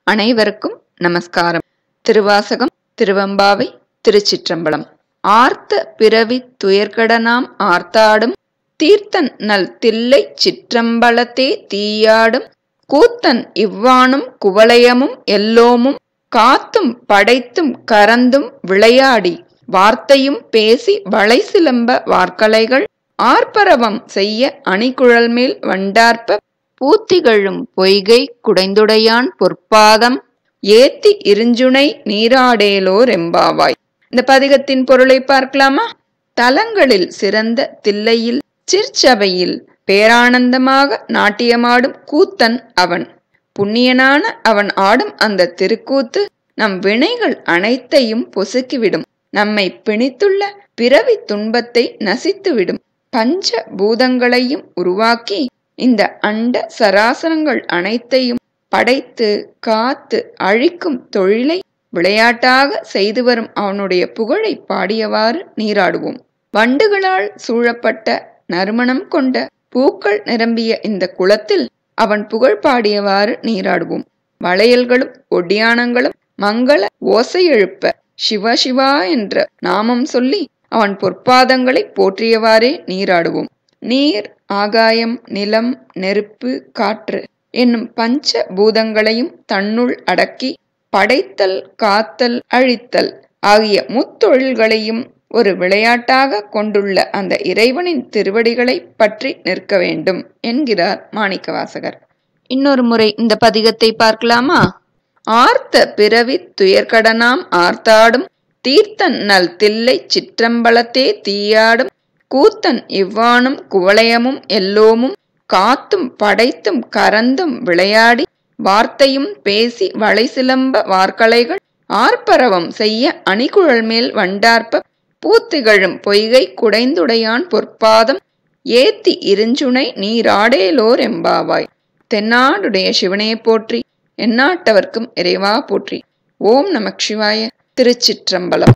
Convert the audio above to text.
அனைவருக்கும் நமஸ்காரம் திருவாசகம் திருவம்பாவை திருச்சிற்றம்பலம் ஆர்த்த பிறவி துயர்கடனாம் ஆர்த்தாடும் தீர்த்தன் நல் தில்லை சிற்றம்பலத்தே தீயாடும் கூத்தன் இவ்வாணும் குவலயமும் எல்லோமும் காத்தும் படைத்தும் கரந்தும் விளையாடி வார்த்தையும் பேசி வளை சிலம்ப வார்க்கலைகள் ஆர்ப்பரவம் செய்ய அணிகுழல் மேல் வண்டார்ப்ப பூத்திகழும் பொய்கை குடைந்துடையான் பொற்பாதம் ஏத்தி இருஞ்சுனை நீராடேலோர் எம்பாவாய் இந்த பதிகத்தின் பொருளை பார்க்கலாமா தலங்களில் சிறந்த தில்லையில் சிற்சபையில் பேரானந்தமாக நாட்டியமாடும் கூத்தன் அவன் புண்ணியனான அவன் ஆடும் அந்த திருக்கூத்து நம் வினைகள் அனைத்தையும் பொசுக்கிவிடும் நம்மை பிணித்துள்ள பிறவி துன்பத்தை நசித்துவிடும் பஞ்ச பூதங்களையும் உருவாக்கி இந்த அண்ட சராசரங்கள் அனைத்தையும் படைத்து காத்து அழிக்கும் தொழிலை விளையாட்டாக செய்து வரும் அவனுடைய புகழை பாடியவாறு நீராடுவோம் வண்டுகளால் சூழப்பட்ட நறுமணம் கொண்ட பூக்கள் நிரம்பிய இந்த குளத்தில் அவன் புகழ் பாடியவாறு நீராடுவோம் வளையல்களும் ஒடியானங்களும் மங்கள ஓசை எழுப்ப சிவ சிவா என்ற நாமம் சொல்லி அவன் பொற்பாதங்களை போற்றியவாறே நீராடுவோம் நீர் ஆகாயம் நிலம் நெருப்பு காற்று என்னும் பஞ்ச பூதங்களையும் தன்னுள் அடக்கி படைத்தல் காத்தல் அழித்தல் ஆகிய முத்தொழில்களையும் ஒரு விளையாட்டாக கொண்டுள்ள அந்த இறைவனின் திருவடிகளை பற்றி நிற்க வேண்டும் என்கிறார் மாணிக்கவாசகர் இன்னொரு முறை இந்த பதிகத்தை பார்க்கலாமா ஆர்த்த பிறவி துயர்கடனாம் ஆர்த்தாடும் தீர்த்தன் நல் தில்லை சிற்றம்பலத்தே தீயாடும் கூத்தன் இவ்வாணும் குவளையமும் எல்லோமும் காத்தும் படைத்தும் கரந்தும் விளையாடி வார்த்தையும் பேசி வளை சிலம்ப வார்க்கலைகள் ஆர்ப்பரவம் செய்ய அணிகுழல் மேல் வண்டார்ப்ப பூத்திகழும் பொய்கை குடைந்துடையான் பொற்பாதம் ஏத்தி இருஞ்சுனை நீராடேலோர் எம்பாவாய் தென்னாடுடைய சிவனையை போற்றி எந்நாட்டவர்க்கும் இறைவா போற்றி ஓம் நமக் சிவாய திருச்சிற்றம்பலம்